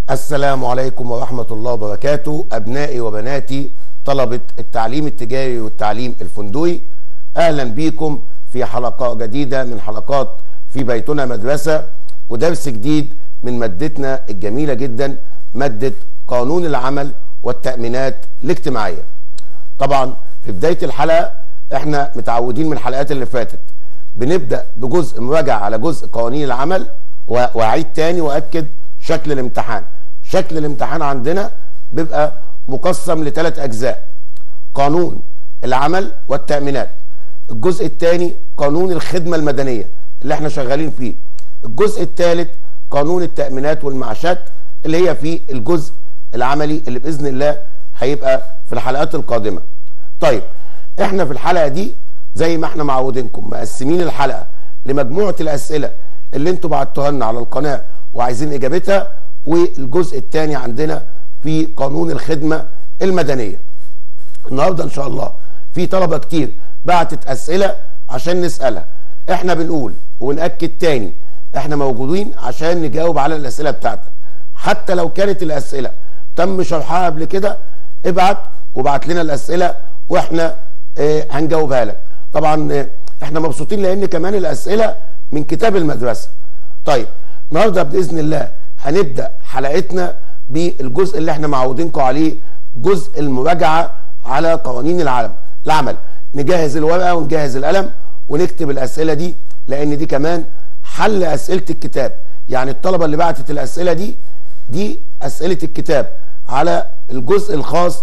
السلام عليكم ورحمة الله وبركاته أبنائي وبناتي طلبة التعليم التجاري والتعليم الفندقي أهلا بكم في حلقة جديدة من حلقات في بيتنا مدرسة ودرس جديد من مادتنا الجميلة جدا مادة قانون العمل والتأمينات الاجتماعية طبعا في بداية الحلقة احنا متعودين من الحلقات اللي فاتت بنبدأ بجزء مراجعة على جزء قوانين العمل وأعيد تاني وأكد شكل الامتحان شكل الامتحان عندنا بيبقى مقسم لثلاث أجزاء قانون العمل والتأمينات الجزء الثاني قانون الخدمة المدنية اللي احنا شغالين فيه الجزء الثالث قانون التأمينات والمعاشات اللي هي في الجزء العملي اللي بإذن الله هيبقى في الحلقات القادمة طيب احنا في الحلقة دي زي ما احنا معودينكم مقسمين الحلقة لمجموعة الأسئلة اللي انتوا بعتوها لنا على القناة وعايزين إجابتها والجزء الثاني عندنا في قانون الخدمة المدنية النهاردة إن شاء الله في طلبة كتير بعتت أسئلة عشان نسألها احنا بنقول ونأكد تاني احنا موجودين عشان نجاوب على الأسئلة بتاعتك حتى لو كانت الأسئلة تم شرحها قبل كده ابعت وبعت لنا الأسئلة واحنا اه هنجاوبها لك طبعا اه احنا مبسوطين لأن كمان الأسئلة من كتاب المدرسة طيب النهارده باذن الله هنبدا حلقتنا بالجزء اللي احنا معودينكم عليه جزء المراجعه على قوانين العالم العمل نجهز الورقه ونجهز القلم ونكتب الاسئله دي لان دي كمان حل اسئله الكتاب يعني الطلبه اللي بعتت الاسئله دي دي اسئله الكتاب على الجزء الخاص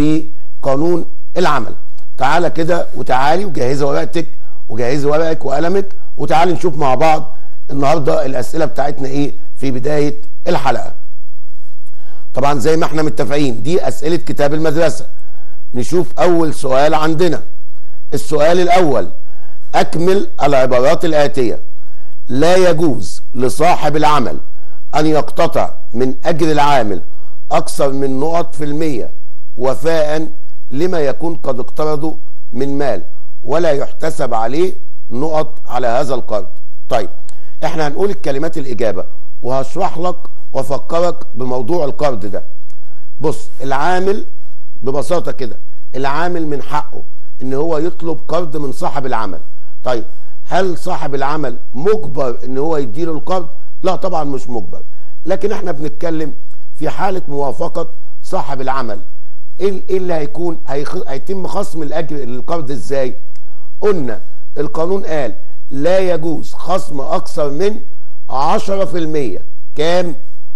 بقانون العمل تعالى كده وتعالي وجهزي ورقتك وجهزي ورقك وقلمك وتعالي نشوف مع بعض النهارده الاسئله بتاعتنا ايه في بدايه الحلقه طبعا زي ما احنا متفقين دي اسئله كتاب المدرسه نشوف اول سؤال عندنا السؤال الاول اكمل العبارات الاتيه لا يجوز لصاحب العمل ان يقتطع من اجر العامل اكثر من نقط في المية وفاء لما يكون قد اقترضه من مال ولا يحتسب عليه نقط على هذا القرض طيب احنا هنقول الكلمات الاجابه وهشرح لك وافكرك بموضوع القرض ده بص العامل ببساطه كده العامل من حقه ان هو يطلب قرض من صاحب العمل طيب هل صاحب العمل مجبر ان هو يديله القرض لا طبعا مش مجبر لكن احنا بنتكلم في حاله موافقه صاحب العمل ايه اللي هيكون هيتم خصم الاجر القرض ازاي قلنا القانون قال لا يجوز خصم اكثر من 10% كام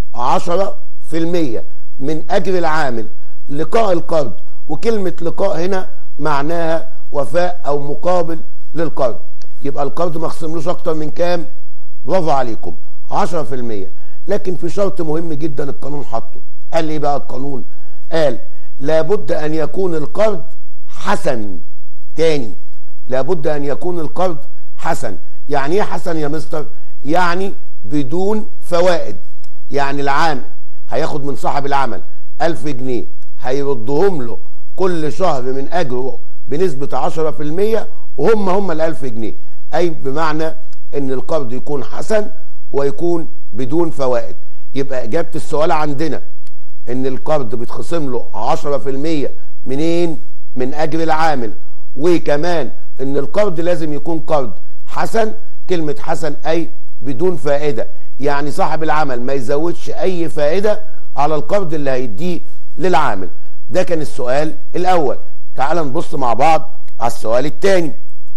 10% من اجر العامل لقاء القرض وكلمة لقاء هنا معناها وفاء او مقابل للقرض يبقى القرض ما خصملوش اكتر من كام برافو عليكم 10% لكن في شرط مهم جدا القانون حطه قال لي بقى القانون قال لابد ان يكون القرض حسن تاني لابد ان يكون القرض حسن يعني ايه حسن يا مستر يعني بدون فوائد يعني العامل هياخد من صاحب العمل ألف جنيه هيردهم له كل شهر من أجره بنسبة 10% وهم هم الألف جنيه أي بمعنى أن القرض يكون حسن ويكون بدون فوائد يبقى إجابة السؤال عندنا أن القرض بيتخصم له 10% منين؟ من أجر العامل وكمان أن القرض لازم يكون قرض حسن كلمة حسن أي بدون فائدة يعني صاحب العمل ما يزودش أي فائدة على القرض اللي هيديه للعامل ده كان السؤال الأول تعال نبص مع بعض على السؤال الثاني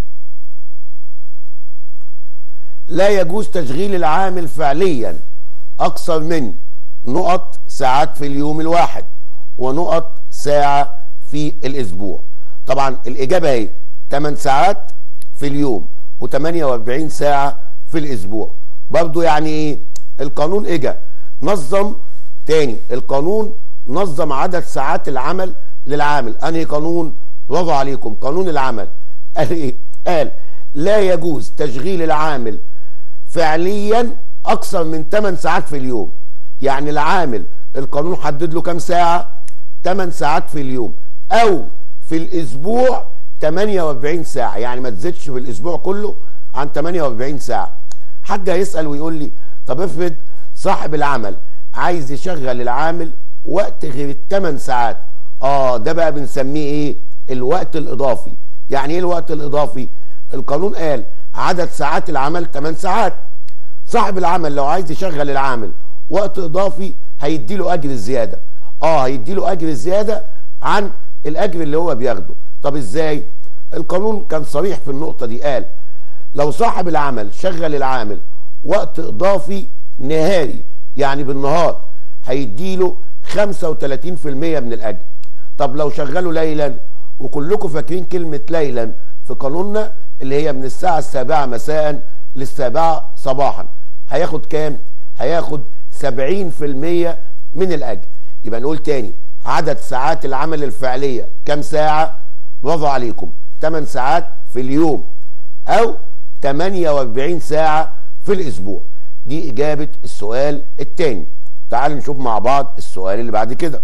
لا يجوز تشغيل العامل فعليا أكثر من نقط ساعات في اليوم الواحد ونقط ساعة في الأسبوع طبعا الإجابة هي 8 ساعات في اليوم و48 ساعة في الأسبوع برضو يعني إيه القانون إجا نظم تاني القانون نظم عدد ساعات العمل للعامل أنهي قانون برافو عليكم قانون العمل قال إيه قال لا يجوز تشغيل العامل فعليا أكثر من 8 ساعات في اليوم يعني العامل القانون حدد له كام ساعة 8 ساعات في اليوم أو في الأسبوع 48 ساعة يعني ما تزيدش في الأسبوع كله عن 48 ساعة حد هيسأل ويقول لي طب افرض صاحب العمل عايز يشغل العامل وقت غير الثمان ساعات اه ده بقى بنسميه ايه الوقت الاضافي يعني ايه الوقت الاضافي القانون قال عدد ساعات العمل 8 ساعات صاحب العمل لو عايز يشغل العامل وقت اضافي هيديله اجر زياده اه هيديله اجر زياده عن الاجر اللي هو بياخده طب ازاي القانون كان صريح في النقطه دي قال لو صاحب العمل شغل العامل وقت اضافي نهاري يعني بالنهار هيديله 35% من الاجر طب لو شغله ليلا وكلكم فاكرين كلمه ليلا في قانوننا اللي هي من الساعه السابعه مساء للسابعه صباحا هياخد كام هياخد 70% من الاجر يبقى نقول تاني عدد ساعات العمل الفعليه كام ساعه برافو عليكم 8 ساعات في اليوم او 48 ساعه في الاسبوع دي اجابه السؤال الثاني تعال نشوف مع بعض السؤال اللي بعد كده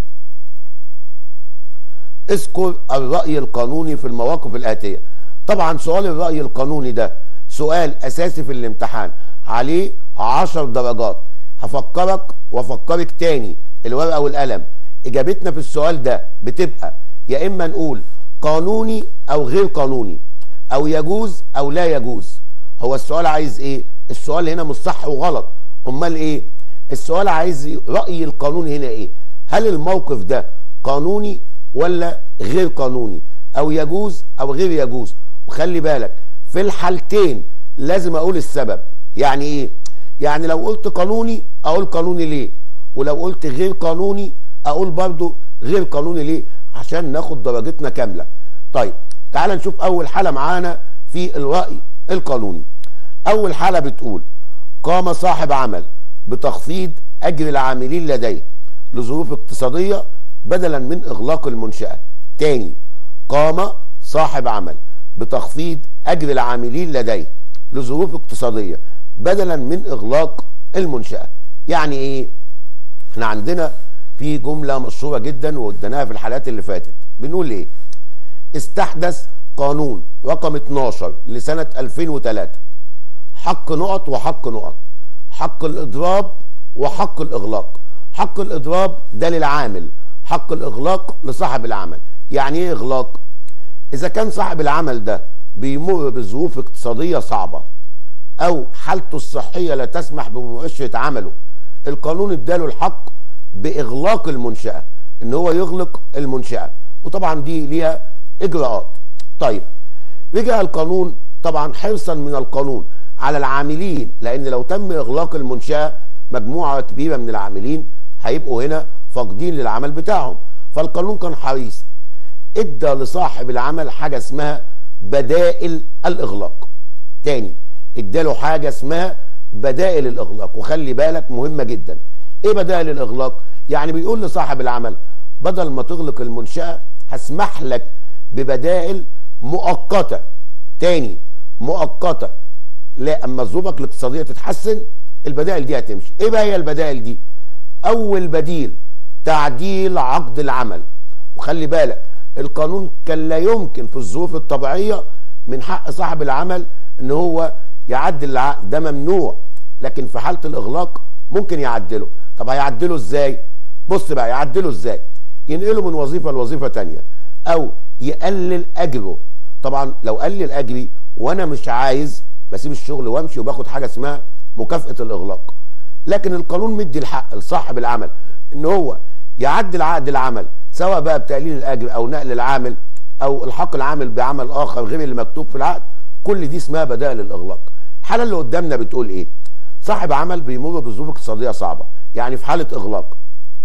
اذكر الراي القانوني في المواقف الاتيه طبعا سؤال الراي القانوني ده سؤال اساسي في الامتحان عليه 10 درجات هفكرك وافكرك تاني الورقه والقلم اجابتنا في السؤال ده بتبقى يا اما نقول قانوني او غير قانوني او يجوز او لا يجوز هو السؤال عايز ايه السؤال هنا مش صح وغلط امال ايه السؤال عايز راي القانون هنا ايه هل الموقف ده قانوني ولا غير قانوني او يجوز او غير يجوز وخلي بالك في الحالتين لازم اقول السبب يعني ايه يعني لو قلت قانوني اقول قانوني ليه ولو قلت غير قانوني اقول برضو غير قانوني ليه عشان ناخد درجتنا كامله طيب تعال نشوف اول حاله معانا في الراي القانوني اول حاله بتقول قام صاحب عمل بتخفيض اجر العاملين لديه لظروف اقتصاديه بدلا من اغلاق المنشاه تاني قام صاحب عمل بتخفيض اجر العاملين لديه لظروف اقتصاديه بدلا من اغلاق المنشاه يعني ايه احنا عندنا في جمله مشهوره جدا واديناها في الحلقات اللي فاتت بنقول ايه استحدث قانون رقم 12 لسنه 2003 حق نقط وحق نقط حق الاضراب وحق الاغلاق حق الاضراب ده للعامل حق الاغلاق لصاحب العمل يعني ايه اغلاق اذا كان صاحب العمل ده بيمر بظروف اقتصاديه صعبه او حالته الصحيه لا تسمح بمؤشره عمله القانون اداله الحق باغلاق المنشاه ان هو يغلق المنشاه وطبعا دي ليها اجراءات طيب رجع القانون طبعا حرصا من القانون على العاملين لان لو تم اغلاق المنشاه مجموعه كبيره من العاملين هيبقوا هنا فاقدين للعمل بتاعهم فالقانون كان حريص ادى لصاحب العمل حاجه اسمها بدائل الاغلاق تاني اداله حاجه اسمها بدائل الاغلاق وخلي بالك مهمه جدا ايه بدائل الاغلاق يعني بيقول لصاحب العمل بدل ما تغلق المنشاه هسمح لك ببدائل مؤقته تاني مؤقته لا اما ظروفك الاقتصاديه تتحسن البدائل دي هتمشي ايه بقى هي البدائل دي اول بديل تعديل عقد العمل وخلي بالك القانون كان لا يمكن في الظروف الطبيعيه من حق صاحب العمل ان هو يعدل العقد ده ممنوع لكن في حاله الاغلاق ممكن يعدله طب هيعدله ازاي بص بقى يعدله ازاي ينقله من وظيفه لوظيفه تانية او يقلل اجره طبعا لو قلل اجري وانا مش عايز بسيب الشغل وامشي وباخد حاجه اسمها مكافاه الاغلاق لكن القانون مدي الحق لصاحب العمل ان هو يعدل عقد العمل سواء بقى بتقليل الاجر او نقل العامل او الحاق العامل بعمل اخر غير اللي مكتوب في العقد كل دي اسمها بدائل الاغلاق الحاله اللي قدامنا بتقول ايه صاحب عمل بيمر بظروف اقتصاديه صعبه يعني في حاله اغلاق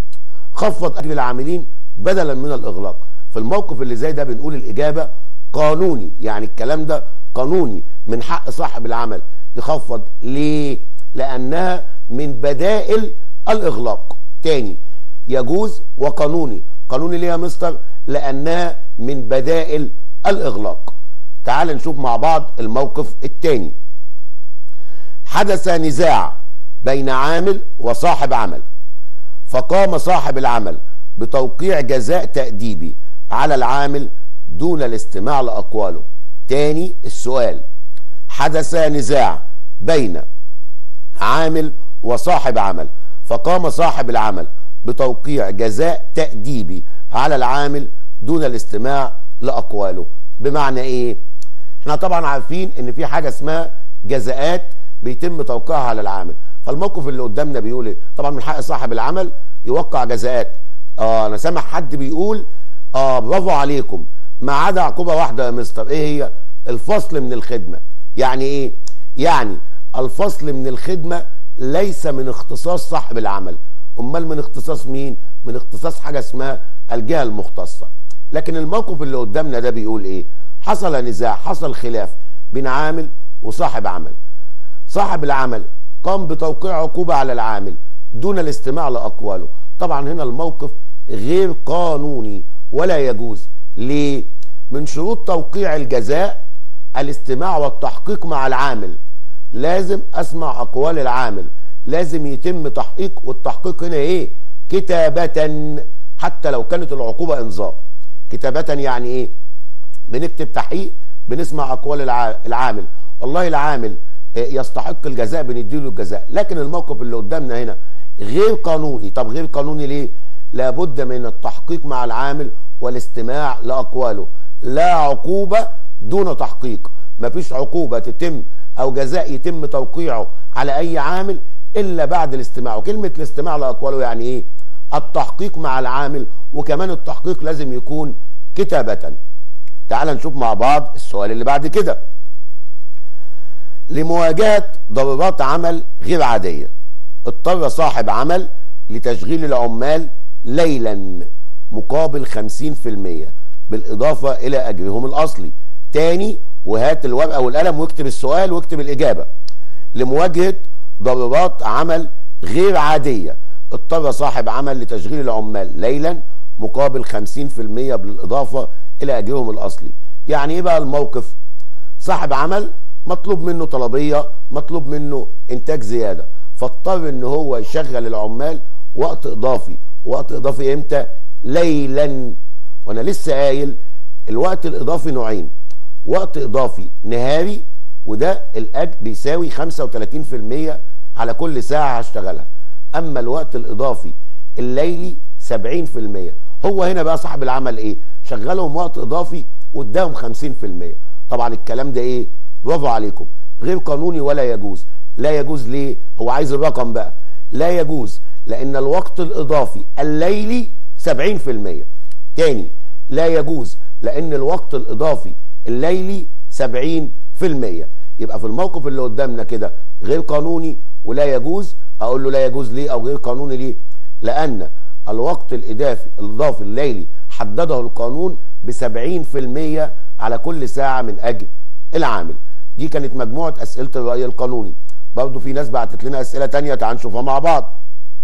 خفض اجر العاملين بدلا من الاغلاق في الموقف اللي زي ده بنقول الاجابه قانوني يعني الكلام ده قانوني من حق صاحب العمل يخفض ليه لانها من بدائل الاغلاق تاني يجوز وقانوني قانوني ليه يا مستر لانها من بدائل الاغلاق تعال نشوف مع بعض الموقف الثاني حدث نزاع بين عامل وصاحب عمل فقام صاحب العمل بتوقيع جزاء تأديبي على العامل دون الاستماع لأقواله تاني السؤال حدث نزاع بين عامل وصاحب عمل فقام صاحب العمل بتوقيع جزاء تأديبي على العامل دون الاستماع لأقواله بمعنى ايه احنا طبعا عارفين ان في حاجة اسمها جزاءات بيتم توقيعها على العامل فالموقف اللي قدامنا بيقول ايه طبعا من حق صاحب العمل يوقع جزاءات اه انا سامع حد بيقول اه برافو عليكم ما عدا عقوبه واحده يا مستر ايه هي الفصل من الخدمه يعني ايه يعني الفصل من الخدمه ليس من اختصاص صاحب العمل امال من اختصاص مين من اختصاص حاجه اسمها الجهه المختصه لكن الموقف اللي قدامنا ده بيقول ايه حصل نزاع حصل خلاف بين عامل وصاحب عمل صاحب العمل قام بتوقيع عقوبه على العامل دون الاستماع لاقواله طبعا هنا الموقف غير قانوني ولا يجوز ليه من شروط توقيع الجزاء الاستماع والتحقيق مع العامل لازم اسمع اقوال العامل لازم يتم تحقيق والتحقيق هنا ايه كتابة حتى لو كانت العقوبة انذار كتابة يعني ايه بنكتب تحقيق بنسمع اقوال العامل والله العامل يستحق الجزاء بنديله الجزاء لكن الموقف اللي قدامنا هنا غير قانوني طب غير قانوني ليه لابد من التحقيق مع العامل والاستماع لاقواله لا عقوبه دون تحقيق مفيش عقوبه تتم او جزاء يتم توقيعه على اي عامل الا بعد الاستماع وكلمه الاستماع لاقواله يعني ايه التحقيق مع العامل وكمان التحقيق لازم يكون كتابه تعال نشوف مع بعض السؤال اللي بعد كده لمواجهه ضرورات عمل غير عاديه اضطر صاحب عمل لتشغيل العمال ليلا مقابل 50% بالإضافة إلى أجرهم الأصلي تاني وهات الورقة والقلم واكتب السؤال واكتب الإجابة لمواجهة ضرورات عمل غير عادية اضطر صاحب عمل لتشغيل العمال ليلا مقابل 50% بالإضافة إلى أجرهم الأصلي يعني إيه بقى الموقف صاحب عمل مطلوب منه طلبية مطلوب منه إنتاج زيادة فاضطر ان هو يشغل العمال وقت اضافي وقت اضافي امتى ليلا وانا لسه قايل الوقت الاضافي نوعين وقت اضافي نهاري وده الاجر بيساوي 35% على كل ساعه هشتغلها اما الوقت الاضافي الليلي 70% هو هنا بقى صاحب العمل ايه شغلهم وقت اضافي واداهم 50% طبعا الكلام ده ايه برافو عليكم غير قانوني ولا يجوز لا يجوز ليه هو عايز الرقم بقى لا يجوز لان الوقت الاضافي الليلي 70% تاني لا يجوز لان الوقت الاضافي الليلي 70% يبقى في الموقف اللي قدامنا كده غير قانوني ولا يجوز اقول له لا يجوز ليه او غير قانوني ليه لان الوقت الاضافي الاضافي الليلي حدده القانون ب 70% على كل ساعه من اجل العامل دي كانت مجموعه اسئله الراي القانوني برضه في ناس بعتت لنا اسئله تانية تعال نشوفها مع بعض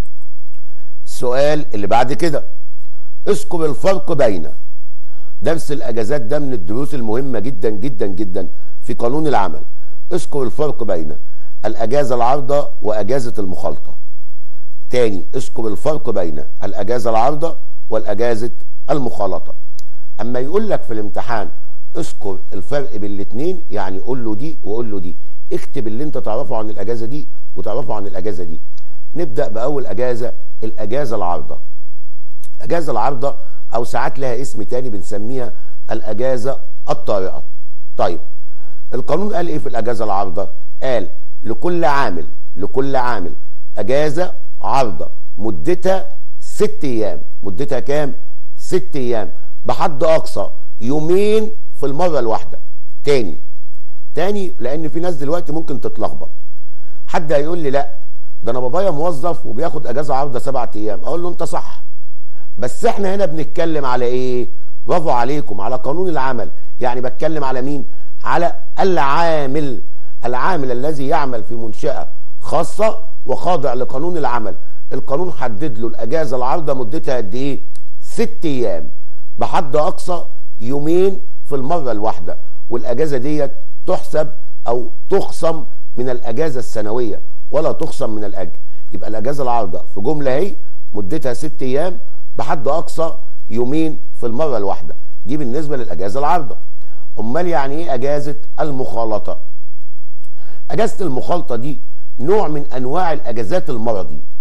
السؤال اللي بعد كده اذكر الفرق بين درس الاجازات ده من الدروس المهمه جدا جدا جدا في قانون العمل اذكر الفرق بين الاجازه العارضه واجازه المخالطه تاني اذكر الفرق بين الاجازه العارضه والاجازه المخالطه اما يقول لك في الامتحان اذكر الفرق بين الاثنين يعني قول له دي وقول له دي اكتب اللي انت تعرفه عن الاجازه دي وتعرفه عن الاجازه دي نبدا باول اجازه الاجازه العارضه الاجازه العارضه او ساعات لها اسم تاني بنسميها الاجازه الطارئه طيب القانون قال ايه في الاجازه العارضه قال لكل عامل لكل عامل اجازه عارضه مدتها ست ايام مدتها كام ست ايام بحد اقصى يومين في المره الواحده تاني تاني لان في ناس دلوقتي ممكن تتلخبط حد هيقول لي لا ده انا بابايا موظف وبياخد اجازه عارضه سبعة ايام اقول له انت صح بس احنا هنا بنتكلم على ايه برافو عليكم على قانون العمل يعني بتكلم على مين على العامل العامل الذي يعمل في منشأة خاصة وخاضع لقانون العمل القانون حدد له الاجازة العارضة مدتها قد ايه ست ايام بحد اقصى يومين في المرة الواحدة والاجازة ديت تحسب او تخصم من الاجازة السنوية ولا تخصم من الاجر يبقى الاجازة العارضة في جملة اهي مدتها ست ايام بحد اقصى يومين في المره الواحده دي بالنسبه للاجازه العارضه امال يعني ايه اجازه المخالطه اجازه المخالطه دي نوع من انواع الاجازات المرضي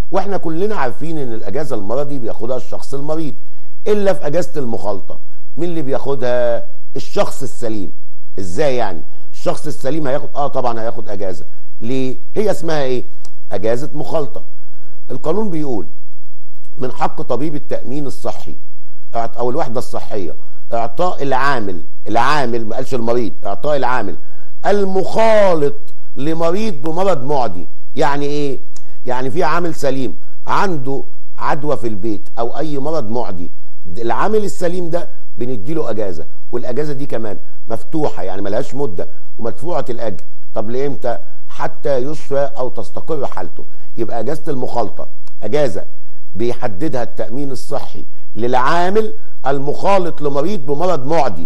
واحنا كلنا عارفين ان الاجازه المرضي بياخدها الشخص المريض الا في اجازه المخالطه مين اللي بياخدها الشخص السليم ازاي يعني الشخص السليم هياخد اه طبعا هياخد اجازه ليه هي اسمها ايه اجازه مخالطه القانون بيقول من حق طبيب التامين الصحي او الوحده الصحيه اعطاء العامل العامل ما قالش المريض اعطاء العامل المخالط لمريض بمرض معدي يعني ايه يعني في عامل سليم عنده عدوى في البيت او اي مرض معدي العامل السليم ده بنديله اجازه والاجازه دي كمان مفتوحه يعني ملهاش مده ومدفوعه الاجر طب لامتى حتى يشفى او تستقر حالته يبقى اجازه المخالطه اجازه بيحددها التامين الصحي للعامل المخالط لمريض بمرض معدي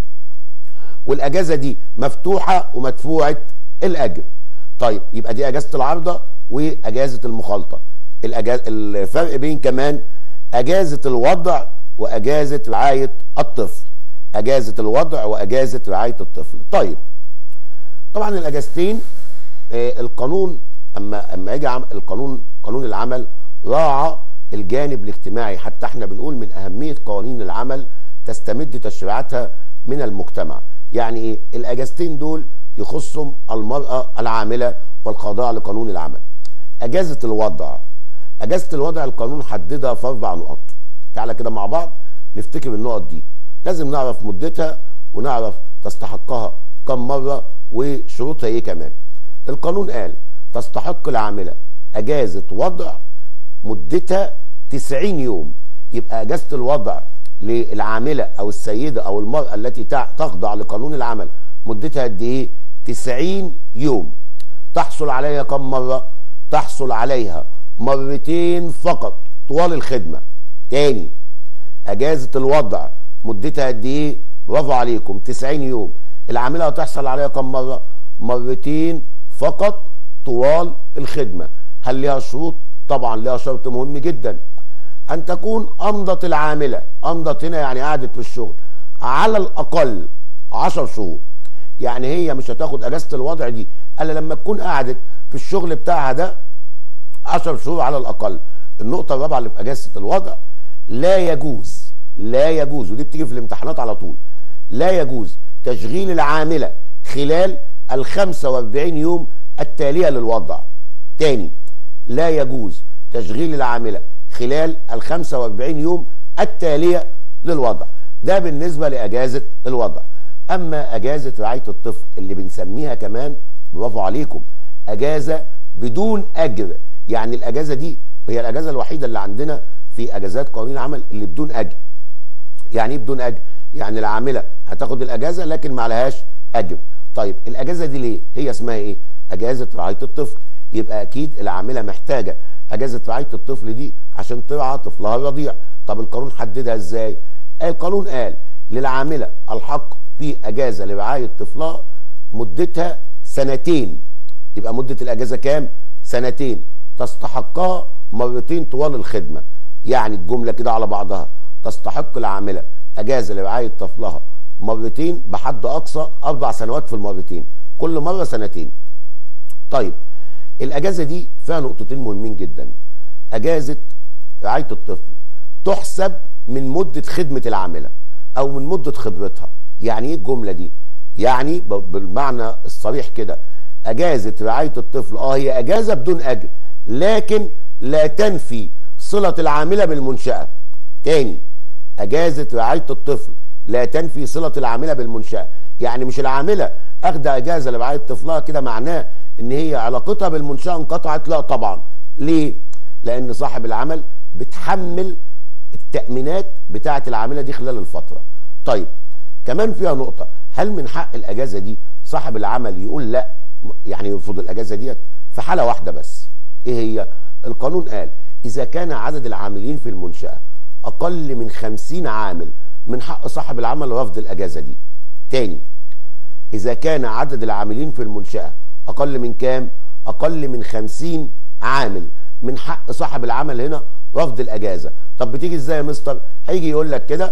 والاجازه دي مفتوحه ومدفوعه الاجر طيب يبقى دي اجازه العارضه واجازه المخالطه الأجازة الفرق بين كمان اجازه الوضع واجازه رعايه الطفل اجازه الوضع واجازه رعايه الطفل طيب طبعا الاجازتين آه القانون اما اما يجي القانون قانون العمل راعى الجانب الاجتماعي حتى احنا بنقول من اهميه قوانين العمل تستمد تشريعاتها من المجتمع يعني ايه الاجازتين دول يخصهم المراه العامله والخاضعه لقانون العمل اجازه الوضع اجازه الوضع القانون حددها في اربع نقط تعالى كده مع بعض نفتكر النقط دي لازم نعرف مدتها ونعرف تستحقها كم مره وشروطها ايه كمان القانون قال تستحق العامله اجازه وضع مدتها 90 يوم يبقى اجازه الوضع للعامله او السيده او المراه التي تخضع لقانون العمل مدتها قد ايه 90 يوم تحصل عليها كم مره تحصل عليها مرتين فقط طوال الخدمه تاني اجازه الوضع مدتها قد ايه برافو عليكم 90 يوم العامله هتحصل عليها كم مره مرتين فقط طوال الخدمه هل ليها شروط طبعا ليها شرط مهم جدا ان تكون امضت العامله امضت هنا يعني قعدت في الشغل على الاقل 10 شهور يعني هي مش هتاخد اجازه الوضع دي الا لما تكون قعدت في الشغل بتاعها ده 10 شهور على الاقل النقطه الرابعه اللي في اجازه الوضع لا يجوز لا يجوز ودي بتيجي في الامتحانات على طول لا يجوز تشغيل العامله خلال ال 45 يوم التاليه للوضع تاني لا يجوز تشغيل العامله خلال ال 45 يوم التاليه للوضع ده بالنسبه لاجازه الوضع اما اجازه رعايه الطفل اللي بنسميها كمان برافو عليكم اجازه بدون اجر يعني الاجازه دي هي الاجازه الوحيده اللي عندنا في اجازات قانون العمل اللي بدون اجر يعني ايه بدون اجر يعني العامله هتاخد الاجازه لكن ما عليهاش اجر طيب الاجازه دي ليه هي اسمها ايه اجازه رعايه الطفل يبقى اكيد العامله محتاجه اجازه رعايه الطفل دي عشان ترعى طفلها الرضيع طب القانون حددها ازاي القانون قال للعامله الحق في اجازه لرعايه طفلها مدتها سنتين يبقى مده الاجازه كام سنتين تستحقها مرتين طوال الخدمه يعني الجمله كده على بعضها تستحق العامله اجازه لرعايه طفلها مرتين بحد اقصى اربع سنوات في المرتين كل مره سنتين طيب الاجازه دي فيها نقطتين مهمين جدا اجازه رعايه الطفل تحسب من مده خدمه العامله او من مده خبرتها يعني ايه الجمله دي يعني بالمعنى الصريح كده اجازه رعايه الطفل اه هي اجازه بدون اجر لكن لا تنفي صله العامله بالمنشاه تاني اجازه رعايه الطفل لا تنفي صله العامله بالمنشاه يعني مش العامله اخده اجازه لرعايه طفلها كده معناه ان هي علاقتها بالمنشاه انقطعت لا طبعا ليه لان صاحب العمل بتحمل التامينات بتاعه العامله دي خلال الفتره طيب كمان فيها نقطه هل من حق الاجازه دي صاحب العمل يقول لا يعني يرفض الاجازه ديت في حاله واحده بس ايه هي القانون قال اذا كان عدد العاملين في المنشاه اقل من 50 عامل من حق صاحب العمل رفض الاجازه دي تاني اذا كان عدد العاملين في المنشاه اقل من كام اقل من 50 عامل من حق صاحب العمل هنا رفض الاجازه طب بتيجي ازاي يا مستر هيجي يقول لك كده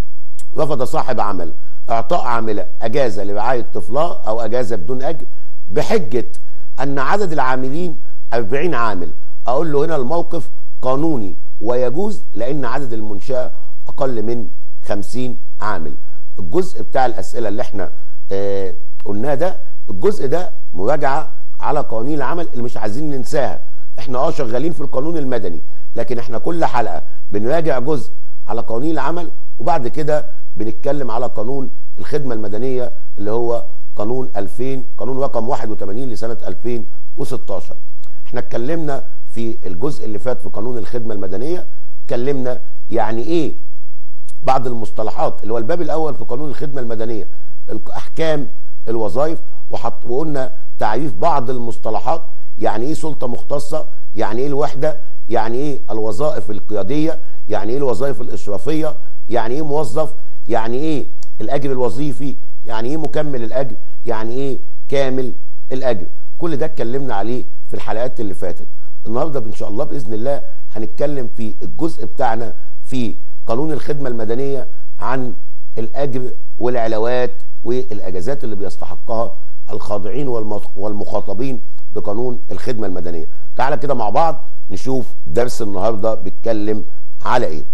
رفض صاحب عمل اعطاء عامله اجازه لرعايه طفلها او اجازه بدون اجر بحجه ان عدد العاملين 40 عامل اقول له هنا الموقف قانوني ويجوز لان عدد المنشاه اقل من 50 عامل الجزء بتاع الاسئله اللي احنا آه قلناه ده الجزء ده مراجعه على قوانين العمل اللي مش عايزين ننساها احنا اه شغالين في القانون المدني لكن احنا كل حلقه بنراجع جزء على قوانين العمل وبعد كده بنتكلم على قانون الخدمه المدنيه اللي هو قانون 2000 قانون رقم 81 لسنه 2016 احنا اتكلمنا في الجزء اللي فات في قانون الخدمه المدنيه اتكلمنا يعني ايه بعض المصطلحات اللي هو الباب الاول في قانون الخدمه المدنيه احكام الوظائف وحط وقلنا تعريف بعض المصطلحات يعني ايه سلطه مختصه يعني ايه الوحده يعني ايه الوظائف القياديه يعني ايه الوظائف الاشرافيه يعني ايه موظف يعني ايه الاجر الوظيفي يعني ايه مكمل الاجر يعني ايه كامل الاجر كل ده اتكلمنا عليه في الحلقات اللي فاتت النهارده ان شاء الله باذن الله هنتكلم في الجزء بتاعنا في قانون الخدمه المدنيه عن الاجر والعلاوات والاجازات اللي بيستحقها الخاضعين والمخاطبين بقانون الخدمه المدنيه تعالى كده مع بعض نشوف درس النهارده بيتكلم على ايه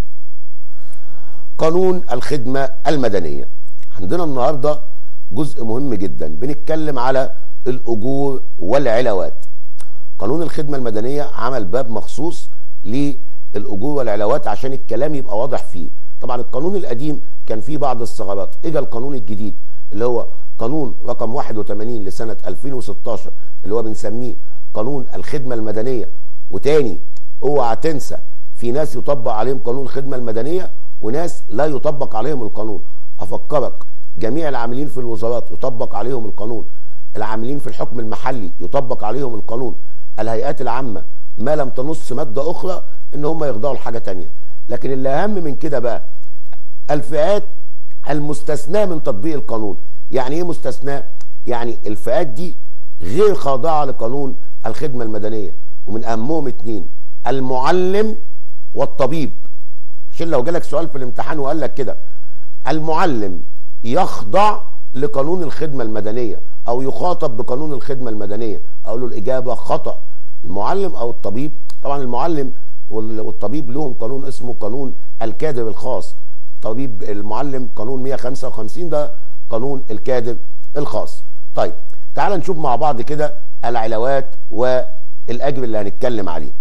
قانون الخدمه المدنيه عندنا النهارده جزء مهم جدا بنتكلم على الاجور والعلاوات قانون الخدمه المدنيه عمل باب مخصوص للاجور والعلاوات عشان الكلام يبقى واضح فيه طبعا القانون القديم كان فيه بعض الثغرات اجى القانون الجديد اللي هو قانون رقم 81 لسنه 2016 اللي هو بنسميه قانون الخدمه المدنيه وتاني اوعى تنسى في ناس يطبق عليهم قانون الخدمه المدنيه وناس لا يطبق عليهم القانون افكرك جميع العاملين في الوزارات يطبق عليهم القانون العاملين في الحكم المحلي يطبق عليهم القانون الهيئات العامه ما لم تنص ماده اخرى ان هم يخضعوا لحاجه تانية لكن اللي اهم من كده بقى الفئات المستثناه من تطبيق القانون يعني ايه مستثناه يعني الفئات دي غير خاضعه لقانون الخدمه المدنيه ومن اهمهم اتنين المعلم والطبيب عشان لو جالك سؤال في الامتحان وقال لك كده المعلم يخضع لقانون الخدمه المدنيه او يخاطب بقانون الخدمه المدنيه اقول له الاجابه خطا المعلم او الطبيب طبعا المعلم والطبيب لهم قانون اسمه قانون الكادر الخاص طبيب المعلم قانون 155 ده قانون الكادر الخاص طيب تعال نشوف مع بعض كده العلاوات والاجر اللي هنتكلم عليه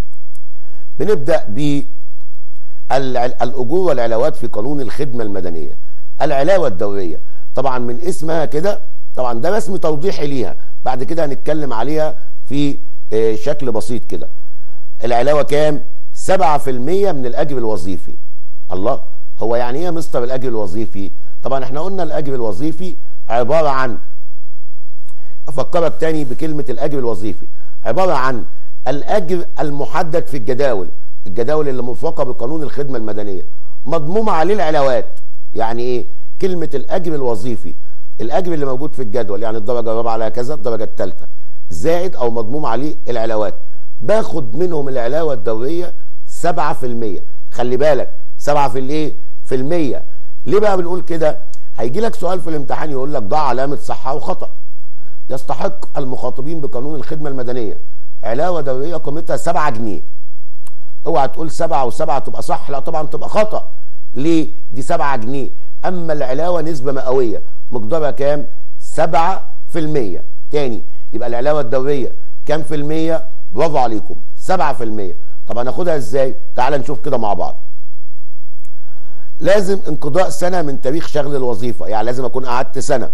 بنبدا ب الاجور والعلاوات في قانون الخدمه المدنيه العلاوه الدوريه طبعا من اسمها كده طبعا ده رسم توضيحي ليها بعد كده هنتكلم عليها في شكل بسيط كده العلاوه كام 7% من الاجر الوظيفي الله هو يعني ايه يا مستر الاجر الوظيفي طبعا احنا قلنا الاجر الوظيفي عباره عن افكرك تاني بكلمه الاجر الوظيفي عباره عن الاجر المحدد في الجداول الجداول اللي موافقه بقانون الخدمه المدنيه مضموم عليه العلاوات يعني ايه كلمه الاجر الوظيفي الاجر اللي موجود في الجدول يعني الدرجه الرابعه على كذا الدرجه الثالثه زائد او مضموم عليه العلاوات باخد منهم العلاوه الدوريه 7% خلي بالك 7 في الايه في المية ليه بقى بنقول كده هيجي لك سؤال في الامتحان يقول لك ضع علامه صح او خطا يستحق المخاطبين بقانون الخدمه المدنيه علاوه دوريه قيمتها 7 جنيه اوعى تقول 7 و7 تبقى صح لا طبعا تبقى خطا ليه دي 7 جنيه اما العلاوه نسبه مئويه مقدارها كام 7% تاني يبقى العلاوه الدوريه كام في المية برافو عليكم 7% طب هناخدها ازاي تعال نشوف كده مع بعض لازم انقضاء سنه من تاريخ شغل الوظيفه يعني لازم اكون قعدت سنه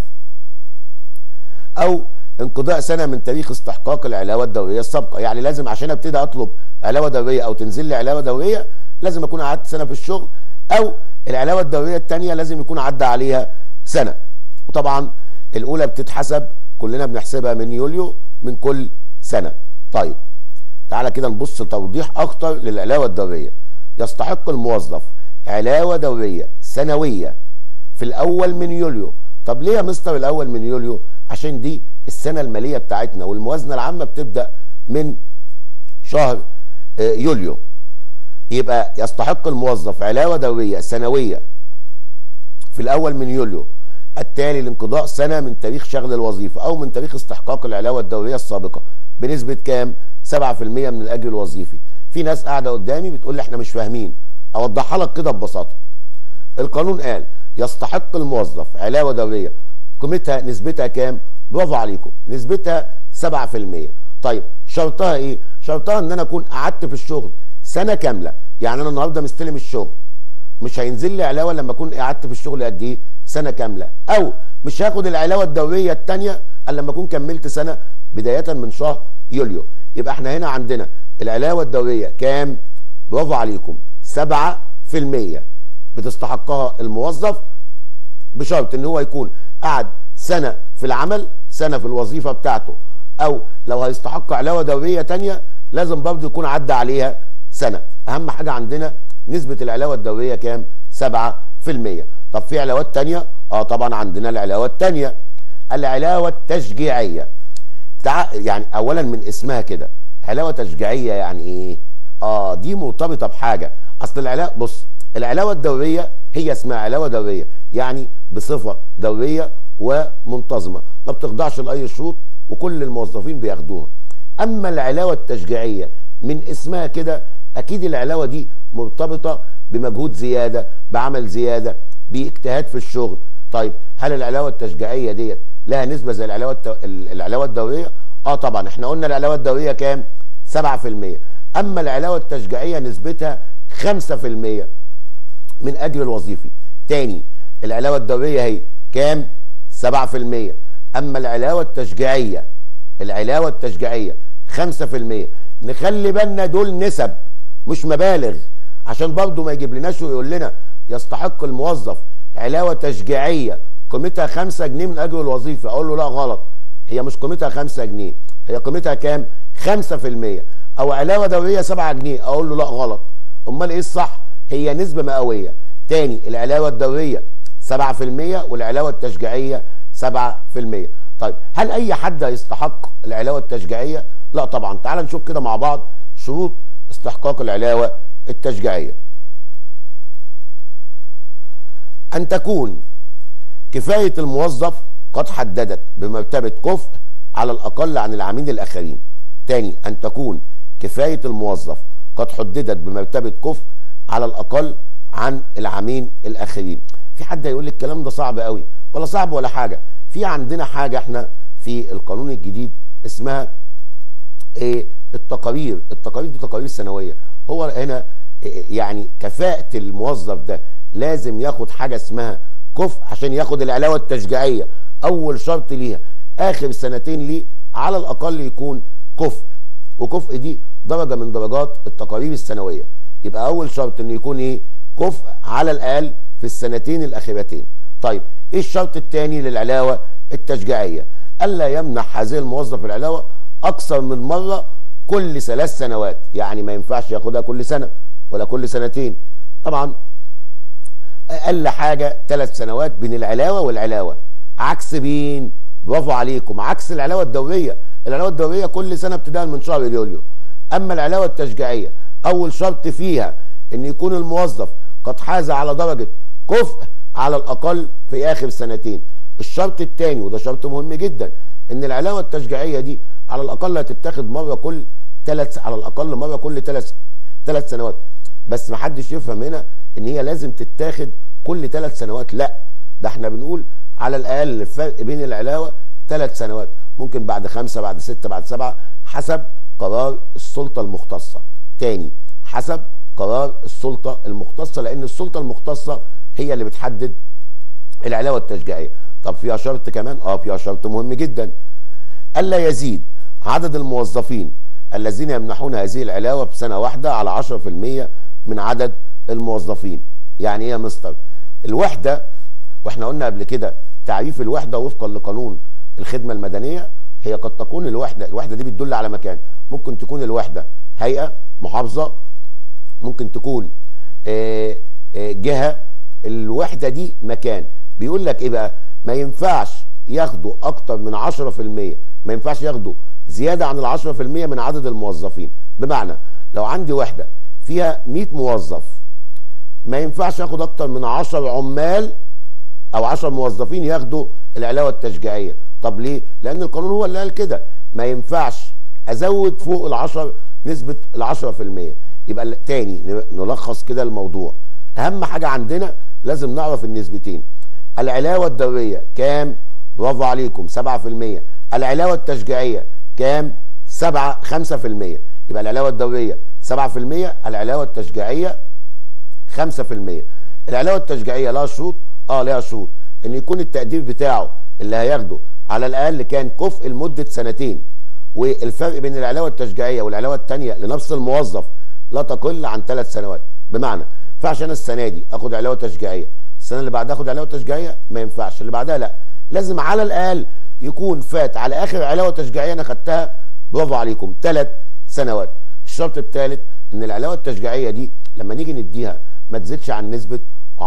او انقضاء سنه من تاريخ استحقاق العلاوه الدوريه السابقه يعني لازم عشان ابتدي اطلب علاوه دوريه او تنزل لي علاوه دوريه لازم اكون قعدت سنه في الشغل او العلاوه الدوريه الثانيه لازم يكون عدى عليها سنه وطبعا الاولى بتتحسب كلنا بنحسبها من يوليو من كل سنه طيب تعالى كده نبص توضيح اكتر للعلاوه الدوريه يستحق الموظف علاوه دوريه سنويه في الاول من يوليو طب ليه يا مستر الاول من يوليو عشان دي السنه الماليه بتاعتنا والموازنه العامه بتبدا من شهر يوليو يبقى يستحق الموظف علاوه دوريه سنويه في الاول من يوليو التالي لانقضاء سنه من تاريخ شغل الوظيفه او من تاريخ استحقاق العلاوه الدوريه السابقه بنسبه كام 7% 7% من الاجر الوظيفي في ناس قاعده قدامي بتقول لي احنا مش فاهمين اوضحها لك كده ببساطه القانون قال يستحق الموظف علاوه دوريه قيمتها نسبتها كام برافو عليكم نسبتها 7% طيب شرطها ايه شرطها ان انا اكون قعدت في الشغل سنه كامله يعني انا النهارده مستلم الشغل مش هينزل لي علاوه لما اكون قعدت في الشغل قد ايه سنه كامله او مش هاخد العلاوه الدوريه الثانيه الا لما اكون كملت سنه بدايه من شهر يوليو يبقى احنا هنا عندنا العلاوه الدوريه كام برافو عليكم 7% بتستحقها الموظف بشرط ان هو يكون قعد سنه في العمل سنه في الوظيفه بتاعته او لو هيستحق علاوه دوريه تانية لازم برضه يكون عدى عليها سنه اهم حاجه عندنا نسبه العلاوه الدوريه كام 7% طب في علاوات تانية اه طبعا عندنا العلاوه التانية العلاوه التشجيعيه تع... يعني اولا من اسمها كده علاوه تشجيعيه يعني ايه اه دي مرتبطه بحاجه اصل العلاوه بص العلاوه الدوريه هي اسمها علاوه دوريه يعني بصفه دوريه ومنتظمه ما بتخضعش لاي شروط وكل الموظفين بياخدوها اما العلاوه التشجيعيه من اسمها كده اكيد العلاوه دي مرتبطه بمجهود زياده بعمل زياده باجتهاد في الشغل طيب هل العلاوه التشجيعيه ديت لها نسبه زي العلاوه التو... العلاوه الدوريه اه طبعا احنا قلنا العلاوه الدوريه كام 7% اما العلاوه التشجيعيه نسبتها 5% من اجر الوظيفي تاني العلاوه الدوريه هي كام 7% اما العلاوه التشجيعيه العلاوه التشجيعيه 5% نخلي بالنا دول نسب مش مبالغ عشان برضه ما يجيب لناش ويقول لنا يستحق الموظف علاوه تشجيعيه قيمتها 5 جنيه من اجر الوظيفي اقول له لا غلط هي مش قيمتها 5 جنيه هي قيمتها كام 5% او علاوه دوريه 7 جنيه اقول له لا غلط امال ايه الصح هي نسبه مئويه تاني العلاوه الدوريه 7% والعلاوه التشجيعيه 7% طيب هل اي حد يستحق العلاوه التشجيعيه لا طبعا تعال نشوف كده مع بعض شروط استحقاق العلاوه التشجيعيه ان تكون كفايه الموظف قد حددت بمرتبه كفء على الاقل عن العاملين الاخرين تاني ان تكون كفايه الموظف قد حددت بمرتبه كفء على الاقل عن العامين الاخرين في حد هيقول لي الكلام ده صعب قوي ولا صعب ولا حاجه في عندنا حاجه احنا في القانون الجديد اسمها ايه التقارير التقارير دي تقارير سنويه هو هنا إيه يعني كفاءه الموظف ده لازم ياخد حاجه اسمها كفء عشان ياخد العلاوه التشجيعيه اول شرط ليها اخر سنتين ليه على الاقل يكون كفء وكفء دي درجه من درجات التقارير السنويه يبقى اول شرط انه يكون ايه كفء على الاقل في السنتين الاخيرتين طيب ايه الشرط الثاني للعلاوه التشجيعيه الا يمنح هذه الموظف العلاوه اكثر من مره كل ثلاث سنوات يعني ما ينفعش ياخدها كل سنه ولا كل سنتين طبعا اقل حاجه ثلاث سنوات بين العلاوه والعلاوه عكس مين برافو عليكم عكس العلاوه الدوريه العلاوه الدوريه كل سنه ابتداء من شهر يوليو اما العلاوه التشجيعيه اول شرط فيها ان يكون الموظف قد حاز على درجه كفء على الاقل في اخر سنتين الشرط الثاني وده شرط مهم جدا ان العلاوه التشجيعيه دي على الاقل هتتاخد مره كل ثلاث على الاقل مره كل ثلاث ثلاث سنوات بس ما حدش يفهم هنا ان هي لازم تتاخد كل ثلاث سنوات لا ده احنا بنقول على الاقل الفرق بين العلاوه ثلاث سنوات ممكن بعد خمسه بعد سته بعد سبعه حسب قرار السلطه المختصه تاني حسب قرار السلطه المختصه لان السلطه المختصه هي اللي بتحدد العلاوه التشجيعيه طب فيها شرط كمان اه فيها شرط مهم جدا الا يزيد عدد الموظفين الذين يمنحون هذه العلاوه في سنه واحده على 10% من عدد الموظفين يعني ايه يا مستر الوحده واحنا قلنا قبل كده تعريف الوحده وفقا لقانون الخدمه المدنيه هي قد تكون الوحده الوحده دي بتدل على مكان ممكن تكون الوحده هيئه محافظه ممكن تكون آه، آه، جهه الوحده دي مكان بيقول لك ايه بقى ما ينفعش ياخدوا اكتر من 10% ما ينفعش ياخدوا زياده عن ال 10% من عدد الموظفين بمعنى لو عندي وحده فيها 100 موظف ما ينفعش ياخد اكتر من 10 عمال او 10 موظفين ياخدوا العلاوه التشجيعيه طب ليه لان القانون هو اللي قال كده ما ينفعش ازود فوق العشر نسبه العشرة في المية يبقى ال- تاني ن- نلخص كده الموضوع اهم حاجه عندنا لازم نعرف النسبتين العلاوه الدوريه كام برافو عليكم 7% العلاوه التشجيعيه كام 7 5% يبقى العلاوه الدوريه 7% العلاوه التشجيعيه 5% العلاوه التشجيعيه لها شروط اه لها شروط ان يكون التقدير بتاعه اللي هياخده على الاقل كان كفء لمده سنتين والفرق بين العلاوه التشجيعيه والعلاوه الثانيه لنفس الموظف لا تقل عن ثلاث سنوات بمعنى ما ينفعش انا السنه دي اخد علاوه تشجيعيه السنه اللي بعدها اخد علاوه تشجيعيه ما ينفعش اللي بعدها لا لازم على الاقل يكون فات على اخر علاوه تشجيعيه انا خدتها برافو عليكم ثلاث سنوات الشرط الثالث ان العلاوه التشجيعيه دي لما نيجي نديها ما تزيدش عن نسبه 10%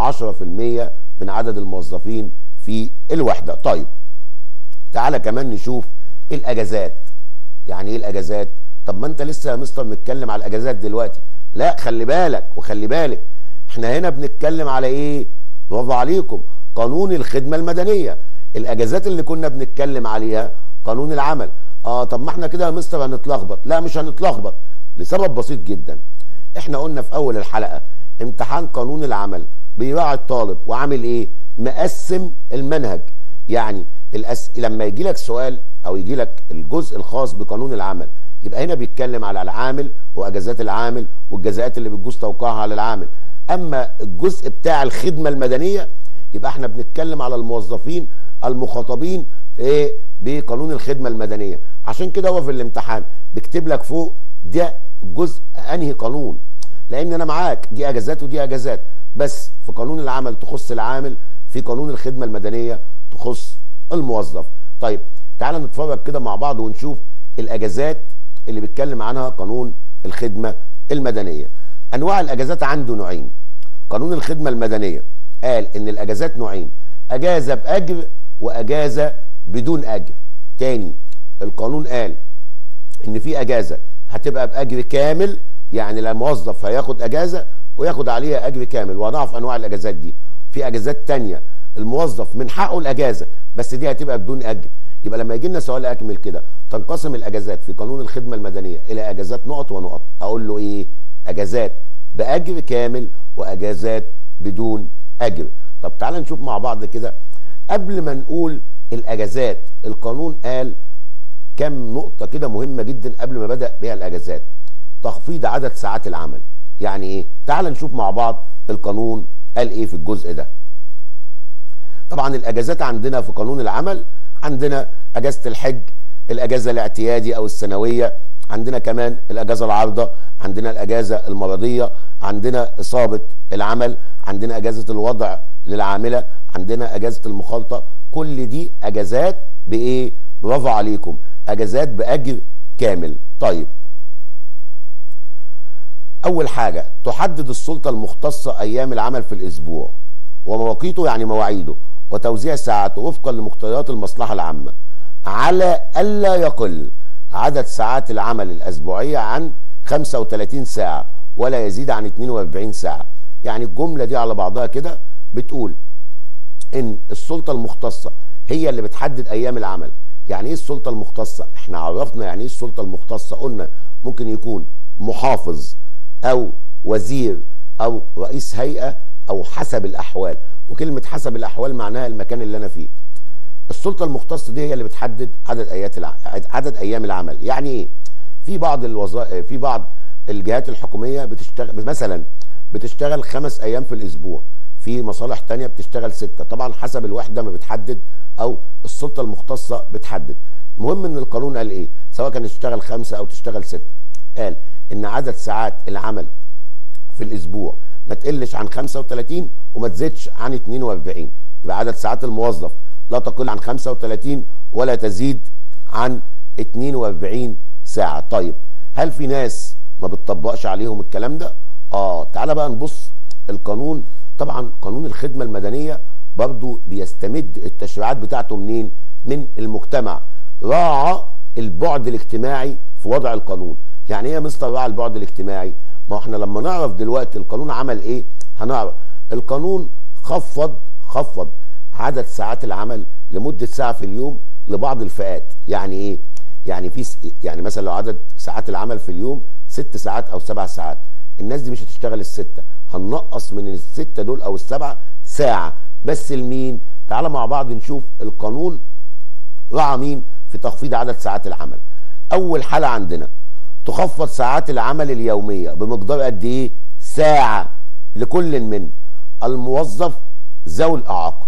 من عدد الموظفين في الوحده طيب تعالى كمان نشوف الاجازات يعني ايه الاجازات طب ما انت لسه يا مستر متكلم على الاجازات دلوقتي لا خلي بالك وخلي بالك احنا هنا بنتكلم على ايه برافو عليكم قانون الخدمه المدنيه الاجازات اللي كنا بنتكلم عليها قانون العمل اه طب ما احنا كده يا مستر هنتلخبط لا مش هنتلخبط لسبب بسيط جدا احنا قلنا في اول الحلقه امتحان قانون العمل بيراعي الطالب وعامل ايه مقسم المنهج يعني الأس... لما يجي لك سؤال او يجي لك الجزء الخاص بقانون العمل يبقى هنا بيتكلم على العامل واجازات العامل والجزاءات اللي بتجوز توقيعها على العامل اما الجزء بتاع الخدمه المدنيه يبقى احنا بنتكلم على الموظفين المخاطبين ايه بقانون الخدمه المدنيه عشان كده هو في الامتحان بيكتب لك فوق ده جزء انهي قانون لان انا معاك دي اجازات ودي اجازات بس في قانون العمل تخص العامل في قانون الخدمه المدنيه تخص الموظف طيب تعال نتفرج كده مع بعض ونشوف الاجازات اللي بيتكلم عنها قانون الخدمه المدنيه انواع الاجازات عنده نوعين قانون الخدمه المدنيه قال ان الاجازات نوعين اجازه باجر واجازه بدون اجر تاني القانون قال ان في اجازه هتبقى باجر كامل يعني الموظف هياخد اجازه وياخد عليها اجر كامل وهنعرف انواع الاجازات دي في اجازات تانية الموظف من حقه الاجازه بس دي هتبقى بدون اجر يبقى لما يجي لنا سؤال اكمل كده تنقسم الاجازات في قانون الخدمه المدنيه الى اجازات نقط ونقط اقول له ايه اجازات باجر كامل واجازات بدون اجر طب تعال نشوف مع بعض كده قبل ما نقول الاجازات القانون قال كم نقطة كده مهمة جدا قبل ما بدأ بها الأجازات تخفيض عدد ساعات العمل يعني إيه؟ تعال نشوف مع بعض القانون قال إيه في الجزء ده طبعا الأجازات عندنا في قانون العمل عندنا أجازة الحج الأجازة الاعتيادي أو السنوية عندنا كمان الأجازة العارضة عندنا الأجازة المرضية عندنا إصابة العمل عندنا أجازة الوضع للعاملة عندنا أجازة المخالطة كل دي أجازات بإيه؟ برافو عليكم اجازات باجر كامل طيب اول حاجه تحدد السلطه المختصه ايام العمل في الاسبوع ومواقيته يعني مواعيده وتوزيع ساعاته وفقا لمقتضيات المصلحه العامه على الا يقل عدد ساعات العمل الاسبوعيه عن 35 ساعه ولا يزيد عن 42 ساعه يعني الجمله دي على بعضها كده بتقول ان السلطه المختصه هي اللي بتحدد ايام العمل يعني ايه السلطه المختصه احنا عرفنا يعني ايه السلطه المختصه قلنا ممكن يكون محافظ او وزير او رئيس هيئه او حسب الاحوال وكلمه حسب الاحوال معناها المكان اللي انا فيه السلطه المختصه دي هي اللي بتحدد عدد ايات الع... عدد ايام العمل يعني ايه في بعض الوظائف في بعض الجهات الحكوميه بتشتغل مثلا بتشتغل خمس ايام في الاسبوع في مصالح تانية بتشتغل ستة طبعا حسب الوحدة ما بتحدد او السلطة المختصة بتحدد المهم ان القانون قال ايه سواء كان تشتغل خمسة او تشتغل ستة قال ان عدد ساعات العمل في الاسبوع ما تقلش عن 35 وما تزيدش عن 42 يبقى عدد ساعات الموظف لا تقل عن 35 ولا تزيد عن 42 ساعة طيب هل في ناس ما بتطبقش عليهم الكلام ده اه تعالى بقى نبص القانون طبعا قانون الخدمة المدنية برضو بيستمد التشريعات بتاعته منين من المجتمع راعى البعد الاجتماعي في وضع القانون يعني ايه يا مستر راعى البعد الاجتماعي ما احنا لما نعرف دلوقتي القانون عمل ايه هنعرف القانون خفض خفض عدد ساعات العمل لمدة ساعة في اليوم لبعض الفئات يعني ايه يعني في س- يعني مثلا لو عدد ساعات العمل في اليوم ست ساعات او سبع ساعات الناس دي مش هتشتغل السته هننقص من السته دول او السبعه ساعه بس لمين تعالى مع بعض نشوف القانون راعى مين في تخفيض عدد ساعات العمل اول حاله عندنا تخفض ساعات العمل اليوميه بمقدار قد ايه ساعه لكل من الموظف ذوي الاعاقه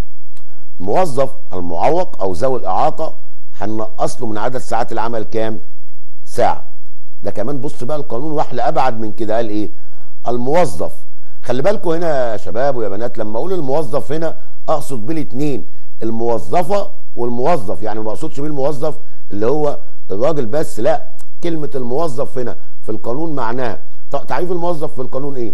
الموظف المعوق او ذوي الاعاقه هننقص له من عدد ساعات العمل كام ساعه ده كمان بص بقى القانون راح لابعد من كده قال ايه الموظف خلي بالكم هنا يا شباب ويا بنات لما اقول الموظف هنا اقصد بيه الاثنين الموظفه والموظف يعني ما بقصدش بيه الموظف اللي هو الراجل بس لا كلمه الموظف هنا في القانون معناها ط- تعريف الموظف في القانون ايه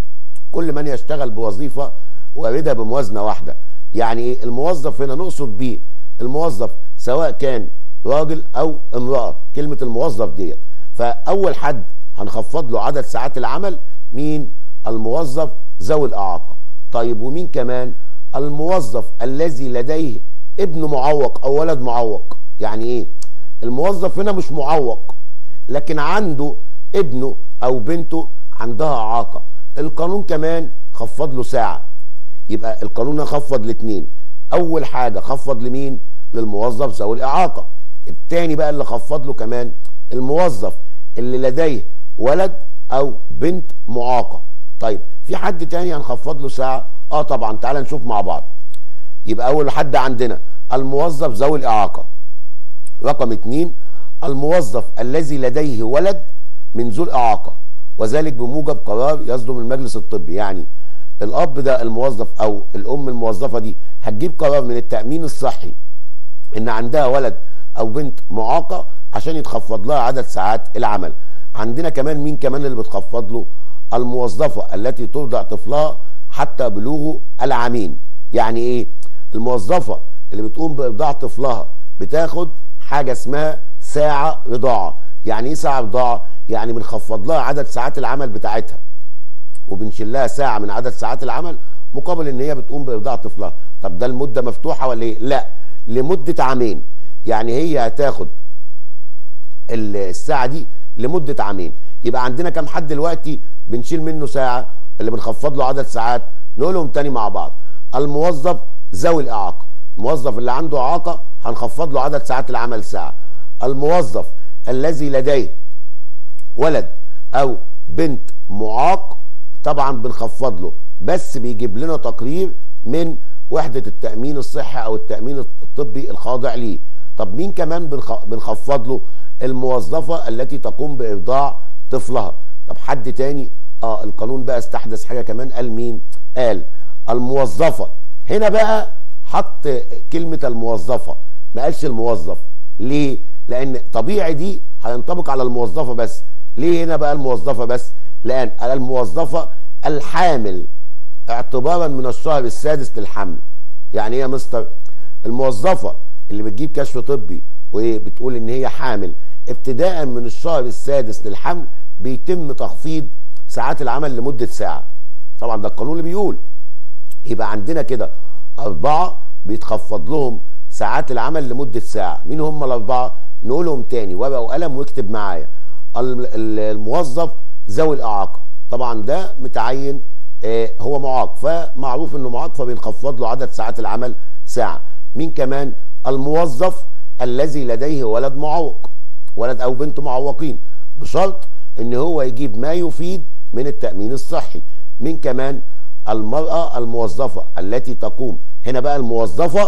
كل من يشتغل بوظيفه وارده بموازنه واحده يعني ايه الموظف هنا نقصد بيه الموظف سواء كان راجل او امراه كلمه الموظف ديت فاول حد هنخفض له عدد ساعات العمل مين الموظف ذوي الاعاقه طيب ومين كمان الموظف الذي لديه ابن معوق او ولد معوق يعني ايه الموظف هنا مش معوق لكن عنده ابنه او بنته عندها اعاقه القانون كمان خفض له ساعه يبقى القانون خفض الاثنين اول حاجه خفض لمين للموظف ذوي الاعاقه الثاني بقى اللي خفض له كمان الموظف اللي لديه ولد او بنت معاقه طيب في حد تاني هنخفض له ساعه اه طبعا تعال نشوف مع بعض يبقى اول حد عندنا الموظف ذوي الاعاقه رقم اتنين الموظف الذي لديه ولد من ذو الإعاقة وذلك بموجب قرار يصدر من المجلس الطبي يعني الأب ده الموظف أو الأم الموظفة دي هتجيب قرار من التأمين الصحي إن عندها ولد أو بنت معاقة عشان يتخفض لها عدد ساعات العمل عندنا كمان مين كمان اللي بتخفض له الموظفة التي ترضع طفلها حتى بلوغه العامين يعني ايه الموظفة اللي بتقوم بإرضاع طفلها بتاخد حاجة اسمها ساعة رضاعة يعني ايه ساعة رضاعة يعني بنخفض لها عدد ساعات العمل بتاعتها وبنشيل لها ساعة من عدد ساعات العمل مقابل ان هي بتقوم بإرضاع طفلها طب ده المدة مفتوحة ولا ايه لا لمدة عامين يعني هي هتاخد الساعة دي لمدة عامين يبقى عندنا كام حد دلوقتي بنشيل منه ساعة اللي بنخفض له عدد ساعات نقولهم تاني مع بعض الموظف ذوي الإعاقة الموظف اللي عنده إعاقة هنخفض له عدد ساعات العمل ساعة الموظف الذي لديه ولد أو بنت معاق طبعا بنخفض له بس بيجيب لنا تقرير من وحدة التأمين الصحي أو التأمين الطبي الخاضع ليه طب مين كمان بنخ- بنخفض له الموظفة التي تقوم بإرضاع طفلها طب حد تاني اه القانون بقى استحدث حاجة كمان قال مين قال الموظفة هنا بقى حط كلمة الموظفة ما قالش الموظف ليه لأن طبيعي دي هينطبق على الموظفة بس ليه هنا بقى الموظفة بس لأن على الموظفة الحامل اعتبارا من الشهر السادس للحمل يعني ايه يا مستر الموظفه اللي بتجيب كشف طبي وايه بتقول ان هي حامل ابتداء من الشهر السادس للحمل بيتم تخفيض ساعات العمل لمده ساعه طبعا ده القانون اللي بيقول يبقى عندنا كده أربعة بيتخفض لهم ساعات العمل لمدة ساعة مين هم الأربعة نقولهم تاني ورقة وقلم واكتب معايا ال- ال- الموظف ذوي الإعاقة طبعا ده متعين آه، هو معاق فمعروف انه معاق فبنخفض له عدد ساعات العمل ساعة مين كمان الموظف الذي لديه ولد معوق ولد او بنت معوقين بشرط ان هو يجيب ما يفيد من التأمين الصحي مين كمان المرأة الموظفة التي تقوم هنا بقى الموظفة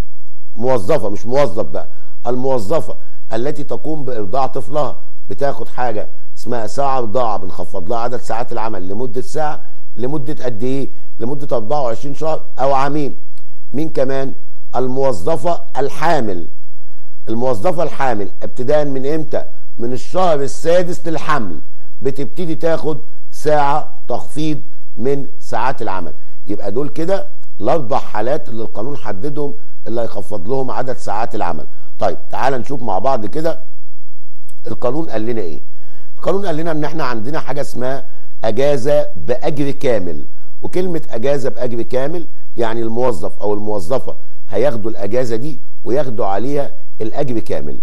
موظفة مش موظف بقى الموظفة التي تقوم بإرضاع طفلها بتاخد حاجة اسمها ساعة رضاعة بنخفض لها عدد ساعات العمل لمدة ساعة لمدة قد إيه؟ لمدة 24 شهر أو عامين مين كمان؟ الموظفة الحامل الموظفة الحامل ابتداء من امتى؟ من الشهر السادس للحمل بتبتدي تاخد ساعة تخفيض من ساعات العمل يبقى دول كده الاربع حالات اللي القانون حددهم اللي هيخفض لهم عدد ساعات العمل طيب تعال نشوف مع بعض كده القانون قال لنا ايه القانون قال لنا ان احنا عندنا حاجه اسمها اجازه باجر كامل وكلمه اجازه باجر كامل يعني الموظف او الموظفه هياخدوا الاجازه دي وياخدوا عليها الاجر كامل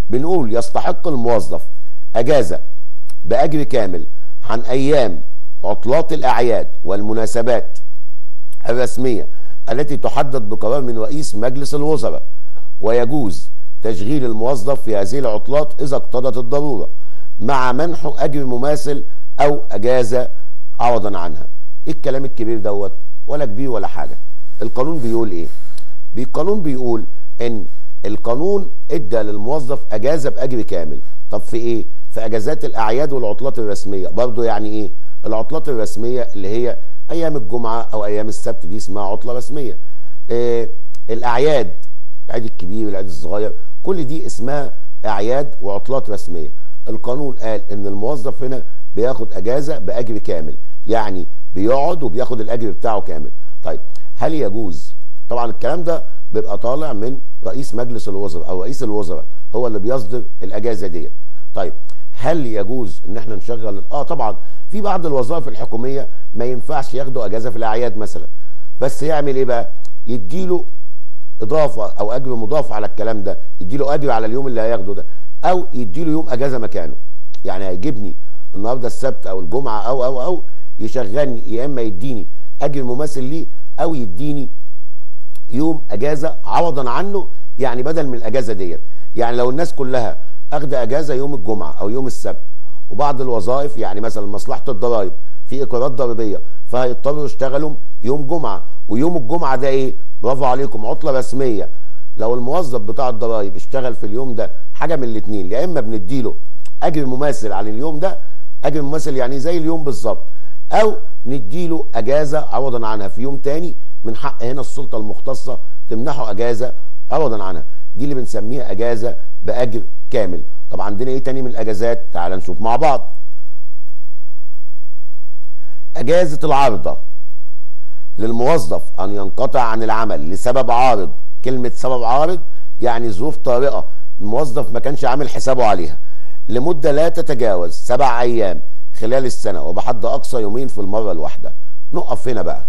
بنقول يستحق الموظف اجازه باجر كامل عن ايام عطلات الاعياد والمناسبات الرسميه التي تحدد بقرار من رئيس مجلس الوزراء ويجوز تشغيل الموظف في هذه العطلات اذا اقتضت الضروره مع منحه اجر مماثل او اجازه عوضا عنها ايه الكلام الكبير دوت ولا كبير ولا حاجه القانون بيقول ايه القانون بيقول ان القانون ادى للموظف اجازه باجر كامل طب في ايه في اجازات الاعياد والعطلات الرسميه برضو يعني ايه العطلات الرسميه اللي هي ايام الجمعه او ايام السبت دي اسمها عطله رسميه إيه الاعياد العيد الكبير والعيد الصغير كل دي اسمها اعياد وعطلات رسميه القانون قال ان الموظف هنا بياخد اجازه باجر كامل يعني بيقعد وبياخد الاجر بتاعه كامل طيب هل يجوز طبعا الكلام ده بيبقى طالع من رئيس مجلس الوزراء او رئيس الوزراء هو اللي بيصدر الاجازه ديت طيب هل يجوز ان احنا نشغل اه طبعا في بعض الوظائف الحكوميه ما ينفعش ياخدوا اجازه في الاعياد مثلا بس يعمل ايه بقى يديله اضافه او اجر مضاف على الكلام ده يديله اجر على اليوم اللي هياخده ده او يديله يوم اجازه مكانه يعني هيجيبني النهارده السبت او الجمعه او او او يشغلني يا اما يديني اجر مماثل ليه او يديني يوم اجازه عوضا عنه يعني بدل من الاجازه ديت يعني لو الناس كلها اخده اجازه يوم الجمعه او يوم السبت وبعض الوظائف يعني مثلا مصلحه الضرائب في اقرارات ضريبيه فهيضطروا يشتغلوا يوم جمعه ويوم الجمعه ده ايه برافو عليكم عطله رسميه لو الموظف بتاع الضرائب اشتغل في اليوم ده حاجه من الاثنين يا اما بنديله اجر مماثل على اليوم ده اجر مماثل يعني زي اليوم بالظبط او نديله اجازه عوضا عنها في يوم تاني من حق هنا السلطه المختصه تمنحه اجازه عوضا عنها دي اللي بنسميها اجازه باجر كامل طب عندنا ايه تاني من الاجازات تعال نشوف مع بعض اجازه العارضه للموظف ان ينقطع عن العمل لسبب عارض كلمه سبب عارض يعني ظروف طارئه الموظف ما كانش عامل حسابه عليها لمده لا تتجاوز سبع ايام خلال السنه وبحد اقصى يومين في المره الواحده نقف هنا بقى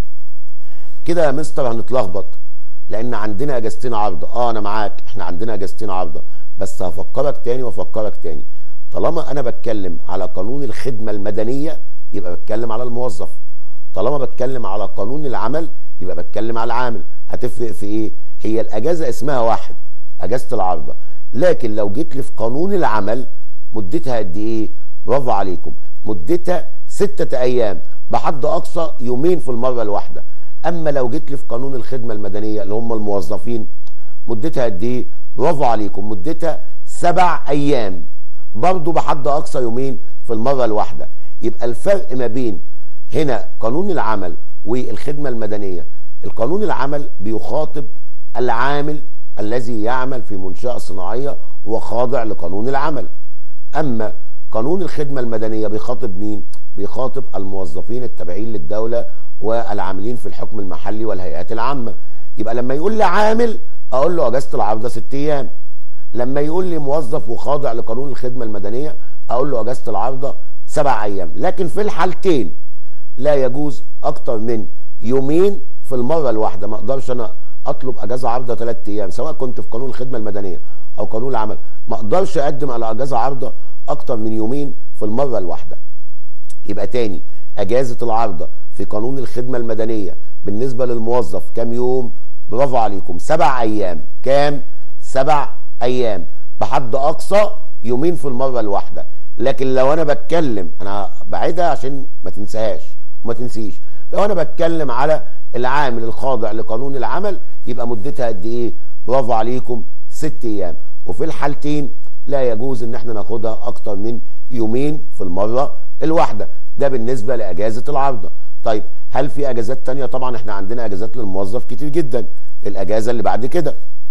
كده يا مستر هنتلخبط لان عندنا اجازتين عارضه اه انا معاك احنا عندنا اجازتين عارضه بس هفكرك تاني وافكرك تاني طالما انا بتكلم على قانون الخدمه المدنيه يبقى بتكلم على الموظف طالما بتكلم على قانون العمل يبقى بتكلم على العامل هتفرق في ايه هي الاجازه اسمها واحد اجازه العارضه لكن لو جيت لي في قانون العمل مدتها قد ايه برافو عليكم مدتها ستة ايام بحد اقصى يومين في المره الواحده اما لو جيت لي في قانون الخدمه المدنيه اللي هم الموظفين مدتها قد ايه برافو عليكم مدتها سبع ايام برضه بحد اقصى يومين في المره الواحده يبقى الفرق ما بين هنا قانون العمل والخدمه المدنيه القانون العمل بيخاطب العامل الذي يعمل في منشاه صناعيه وخاضع لقانون العمل اما قانون الخدمه المدنيه بيخاطب مين بيخاطب الموظفين التابعين للدوله والعاملين في الحكم المحلي والهيئات العامه يبقى لما يقول لي عامل اقول له اجازه العارضه ست ايام لما يقول لي موظف وخاضع لقانون الخدمه المدنيه اقول له اجازه العارضه سبع ايام لكن في الحالتين لا يجوز اكتر من يومين في المره الواحده ما اقدرش انا اطلب اجازه عارضه ثلاث ايام سواء كنت في قانون الخدمه المدنيه او قانون العمل ما اقدرش اقدم على اجازه عارضه اكتر من يومين في المره الواحده يبقى تاني اجازه العارضه في قانون الخدمه المدنيه بالنسبه للموظف كام يوم برافو عليكم سبع ايام كام سبع ايام بحد اقصى يومين في المره الواحده لكن لو انا بتكلم انا بعيدها عشان ما تنساهاش وما تنسيش لو انا بتكلم على العامل الخاضع لقانون العمل يبقى مدتها قد ايه برافو عليكم ست ايام وفي الحالتين لا يجوز ان احنا ناخدها اكتر من يومين في المره الواحده ده بالنسبه لاجازه العارضه طيب هل في اجازات تانية طبعا احنا عندنا اجازات للموظف كتير جدا الاجازه اللي بعد كده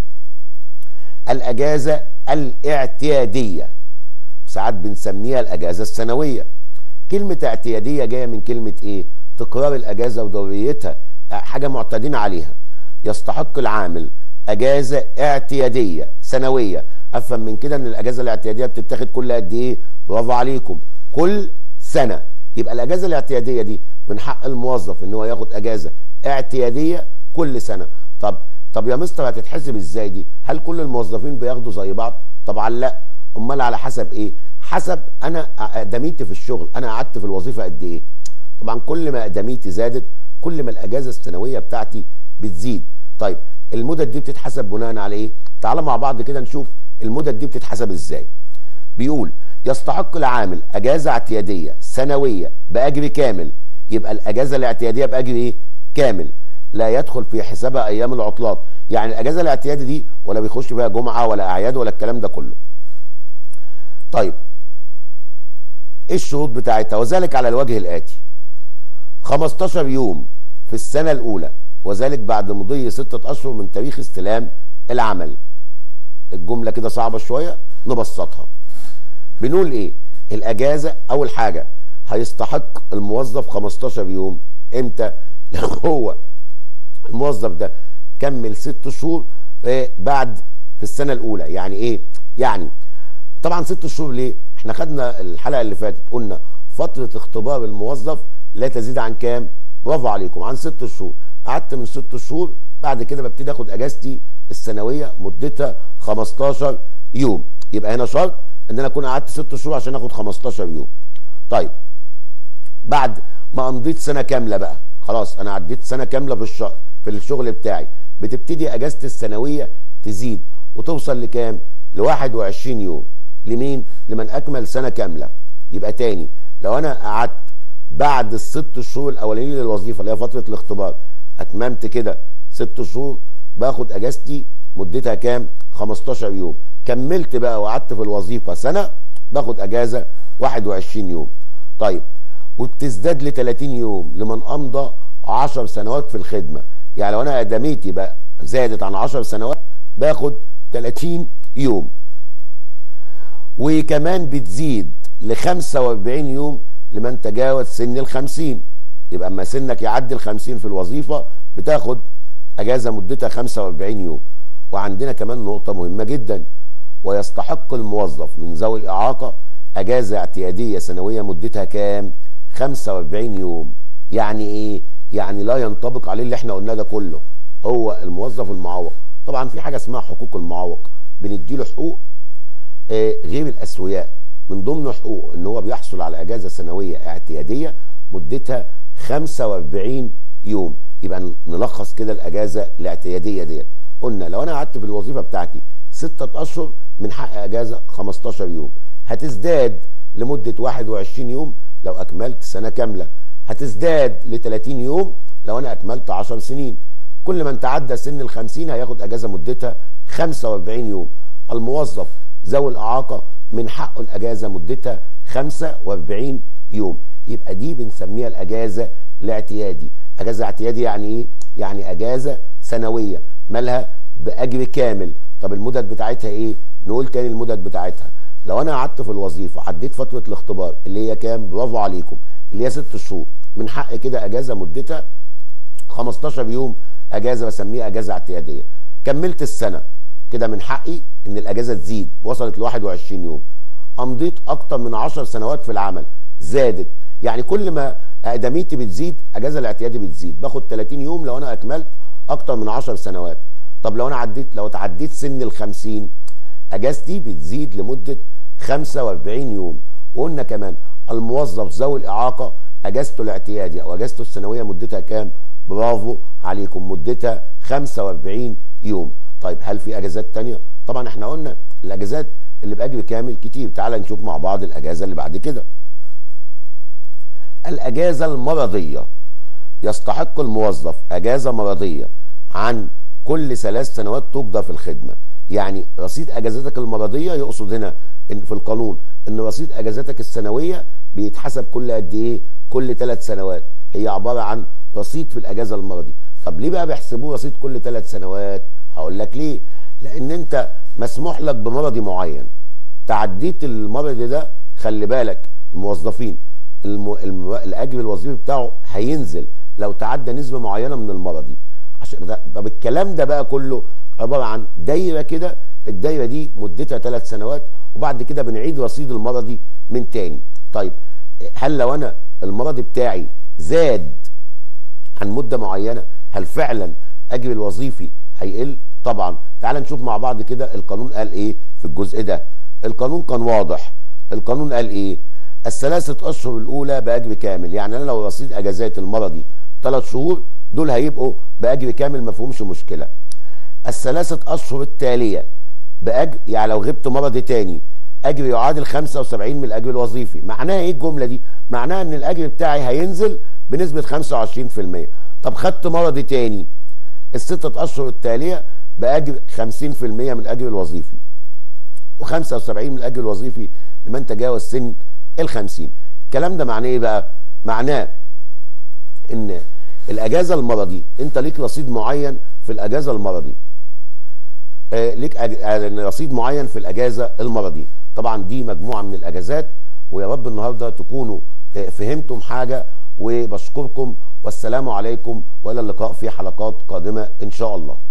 الاجازه الاعتياديه ساعات بنسميها الاجازه السنويه كلمه اعتياديه جايه من كلمه ايه تكرار الاجازه ودوريتها حاجه معتادين عليها يستحق العامل اجازه اعتياديه سنويه افهم من كده ان الاجازه الاعتياديه بتتاخد كل قد ايه برافو عليكم كل سنه يبقى الاجازه الاعتياديه دي من حق الموظف ان هو ياخد اجازه اعتياديه كل سنه طب طب يا مستر هتتحسب ازاي دي هل كل الموظفين بياخدوا زي بعض طبعا لا امال على حسب ايه حسب انا اقدميتي في الشغل انا قعدت في الوظيفه قد ايه طبعا كل ما اقدميتي زادت كل ما الاجازه السنويه بتاعتي بتزيد طيب المدد دي بتتحسب بناء على ايه تعالى مع بعض كده نشوف المدد دي بتتحسب ازاي بيقول يستحق العامل اجازه اعتياديه سنويه باجر كامل يبقى الاجازه الاعتياديه باجر ايه كامل لا يدخل في حسابها ايام العطلات يعني الاجازه الاعتيادي دي ولا بيخش فيها جمعه ولا اعياد ولا الكلام ده كله طيب ايه الشروط بتاعتها وذلك على الوجه الاتي 15 يوم في السنه الاولى وذلك بعد مضي ستة اشهر من تاريخ استلام العمل الجمله كده صعبه شويه نبسطها بنقول ايه الاجازه اول حاجه هيستحق الموظف 15 يوم امتى لو هو الموظف ده كمل ست شهور بعد في السنه الاولى يعني ايه يعني طبعا ست شهور ليه احنا خدنا الحلقه اللي فاتت قلنا فتره اختبار الموظف لا تزيد عن كام برافو عليكم عن ست شهور قعدت من ست شهور بعد كده ببتدي اخد اجازتي السنويه مدتها 15 يوم يبقى هنا شرط ان انا اكون قعدت ست شهور عشان اخد 15 يوم طيب بعد ما امضيت سنه كامله بقى خلاص انا عديت سنه كامله في الشغل في الشغل بتاعي بتبتدي اجازتي السنويه تزيد وتوصل لكام ل 21 يوم لمين لمن اكمل سنه كامله يبقى تاني لو انا قعدت بعد الست شهور الاولانيين للوظيفه اللي هي فتره الاختبار اتممت كده ست شهور باخد اجازتي مدتها كام 15 يوم كملت بقى وقعدت في الوظيفه سنه باخد اجازه 21 يوم طيب وبتزداد ل 30 يوم لمن امضى 10 سنوات في الخدمه يعني لو انا اقدميتي بقى زادت عن 10 سنوات باخد 30 يوم وكمان بتزيد ل 45 يوم لمن تجاوز سن ال 50 يبقى اما سنك يعدي ال 50 في الوظيفه بتاخد اجازه مدتها 45 يوم وعندنا كمان نقطه مهمه جدا ويستحق الموظف من ذوي الاعاقه اجازه اعتياديه سنويه مدتها كام 45 يوم يعني ايه يعني لا ينطبق عليه اللي احنا قلناه ده كله هو الموظف المعوق طبعا في حاجه اسمها حقوق المعوق بنديله حقوق آه غير الاسوياء من ضمن حقوق ان هو بيحصل على اجازه سنويه اعتياديه مدتها 45 يوم يبقى نلخص كده الاجازه الاعتياديه ديت قلنا لو انا قعدت في الوظيفه بتاعتي ستة اشهر من حق اجازه 15 يوم هتزداد لمده 21 يوم لو اكملت سنه كامله هتزداد ل 30 يوم لو انا اكملت 10 سنين كل من تعدى سن ال 50 هياخد اجازه مدتها 45 يوم الموظف ذوي الاعاقه من حقه الاجازه مدتها 45 يوم يبقى دي بنسميها الاجازه الاعتيادي اجازه اعتيادي يعني ايه يعني اجازه سنويه مالها باجر كامل طب المدد بتاعتها ايه نقول تاني المدد بتاعتها لو انا قعدت في الوظيفه عديت فتره الاختبار اللي هي كام برافو عليكم اللي هي ست شهور من حق كده اجازه مدتها 15 يوم اجازه بسميها اجازه اعتياديه كملت السنه كده من حقي ان الاجازه تزيد وصلت ل 21 يوم امضيت اكتر من 10 سنوات في العمل زادت يعني كل ما اقدميتي بتزيد اجازه الاعتيادي بتزيد باخد 30 يوم لو انا اكملت اكتر من 10 سنوات طب لو انا عديت لو تعديت سن ال 50 اجازتي بتزيد لمده 45 يوم وقلنا كمان الموظف ذوي الاعاقه اجازته الاعتيادي او اجازته السنويه مدتها كام برافو عليكم مدتها 45 يوم طيب هل في اجازات تانية طبعا احنا قلنا الاجازات اللي باجر كامل كتير تعال نشوف مع بعض الاجازه اللي بعد كده الاجازه المرضيه يستحق الموظف اجازه مرضيه عن كل ثلاث سنوات تقضى في الخدمه يعني رصيد اجازتك المرضيه يقصد هنا ان في القانون ان رصيد اجازتك السنويه بيتحسب كل قد ايه كل ثلاث سنوات هي عباره عن رصيد في الاجازه المرضي طب ليه بقى بيحسبوه رصيد كل ثلاث سنوات هقول لك ليه لان انت مسموح لك بمرضي معين تعديت المرض ده خلي بالك الموظفين الم... الم... الاجر الوظيفي بتاعه هينزل لو تعدى نسبه معينه من المرضي عشان ده طب الكلام ده بقى كله عباره عن دايره كده الدايره دي مدتها ثلاث سنوات وبعد كده بنعيد رصيد المرضي من تاني طيب هل لو انا المرضي بتاعي زاد عن مده معينه هل فعلا اجري الوظيفي هيقل طبعا تعال نشوف مع بعض كده القانون قال ايه في الجزء ده القانون كان واضح القانون قال ايه الثلاثه اشهر الاولى باجر كامل يعني انا لو رصيد اجازات المرضي ثلاث شهور دول هيبقوا باجر كامل ما فيهمش مشكله الثلاثه اشهر التاليه باجر يعني لو غبت مرضي تاني اجر يعادل 75 من الاجر الوظيفي معناها ايه الجمله دي معناها ان الاجر بتاعي هينزل بنسبه 25% طب خدت مرضي تاني الستة اشهر التاليه باجر 50% من الاجر الوظيفي و75 من الاجر الوظيفي لمن تجاوز سن ال 50 الكلام ده معناه ايه بقى معناه ان الاجازه المرضي انت ليك رصيد معين في الاجازه المرضي آه ليك رصيد معين في الاجازه المرضي طبعا دي مجموعه من الاجازات ويا رب النهارده تكونوا آه فهمتم حاجه وبشكركم والسلام عليكم والى اللقاء في حلقات قادمه ان شاء الله